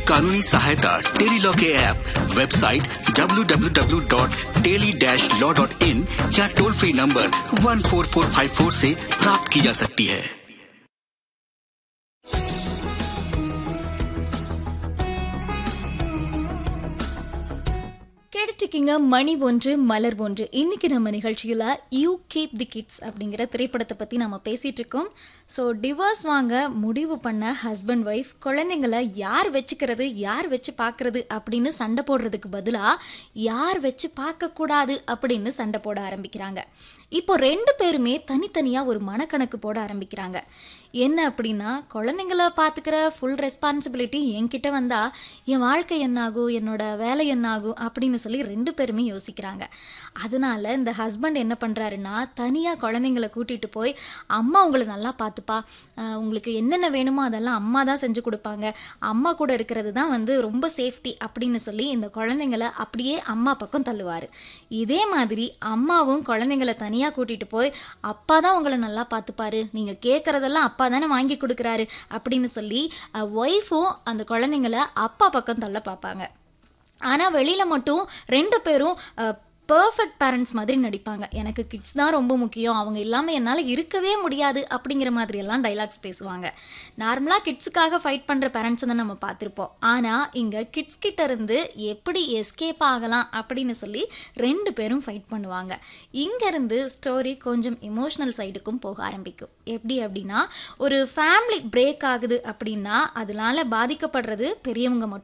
कानूनी सहायता tele law के ऐप वेबसाइट www.teli-law.in या टोल फ्री नंबर 14454 से प्राप्त की जा सकती है கேட்டுட்ருக்கீங்க மணி ஒன்று மலர் ஒன்று இன்னைக்கு நம்ம நிகழ்ச்சியில் யூ கீப் தி கிட்ஸ் அப்படிங்கிற திரைப்படத்தை பற்றி நம்ம பேசிகிட்டு இருக்கோம் ஸோ டிவோர்ஸ் வாங்க முடிவு பண்ண ஹஸ்பண்ட் ஒய்ஃப் குழந்தைங்களை யார் வச்சுக்கிறது யார் வச்சு பார்க்கறது அப்படின்னு சண்டை போடுறதுக்கு பதிலாக யார் வச்சு பார்க்கக்கூடாது அப்படின்னு சண்டை போட ஆரம்பிக்கிறாங்க இப்போ ரெண்டு பேருமே தனித்தனியாக ஒரு மனக்கணக்கு போட ஆரம்பிக்கிறாங்க என்ன அப்படின்னா குழந்தைங்கள பார்த்துக்கிற ஃபுல் ரெஸ்பான்சிபிலிட்டி என்கிட்ட வந்தால் என் வாழ்க்கை என்னாகும் என்னோட வேலை என்னாகும் அப்படின்னு சொல்லி ரெண்டு பேருமே யோசிக்கிறாங்க அதனால இந்த ஹஸ்பண்ட் என்ன பண்ணுறாருன்னா தனியாக குழந்தைங்கள கூட்டிகிட்டு போய் அம்மா உங்களை நல்லா பார்த்துப்பா அஹ் உங்களுக்கு என்னென்ன வேணுமோ அதெல்லாம் அம்மா தான் செஞ்சு கொடுப்பாங்க அம்மா கூட இருக்கிறது தான் வந்து ரொம்ப சேஃப்டி அப்படின்னு சொல்லி இந்த குழந்தைங்கள அப்படியே அம்மா பக்கம் தள்ளுவார் இதே மாதிரி அம்மாவும் குழந்தைங்கள தனியாக கூட்டிகிட்டு போய் அப்பா தான் உங்களை நல்லா பார்த்துப்பாரு நீங்கள் கேட்குறதெல்லாம் அப்பா தானே வாங்கி கொடுக்குறாரு அப்படின்னு சொல்லி ஒய்ஃபும் அந்த குழந்தைங்கள அப்பா பக்கம் தள்ள பார்ப்பாங்க ஆனால் வெளியில் மட்டும் ரெண்டு பேரும் பர்ஃபெக்ட் பேரண்ட்ஸ் மாதிரி நடிப்பாங்க எனக்கு கிட்ஸ் தான் ரொம்ப முக்கியம் அவங்க இல்லாமல் என்னால் இருக்கவே முடியாது அப்படிங்கிற மாதிரியெல்லாம் டைலாக்ஸ் பேசுவாங்க நார்மலாக கிட்ஸுக்காக ஃபைட் பண்ணுற பேரண்ட்ஸை தான் நம்ம பார்த்துருப்போம் ஆனால் இங்கே கிட்ஸ் கிட்ட இருந்து எப்படி எஸ்கேப் ஆகலாம் அப்படின்னு சொல்லி ரெண்டு பேரும் ஃபைட் பண்ணுவாங்க இங்கேருந்து ஸ்டோரி கொஞ்சம் இமோஷ்னல் சைடுக்கும் போக ஆரம்பிக்கும் எப்படி அப்படின்னா ஒரு ஃபேமிலி பிரேக் ஆகுது அப்படின்னா அதனால பாதிக்கப்படுறது பெரியவங்க மட்டும்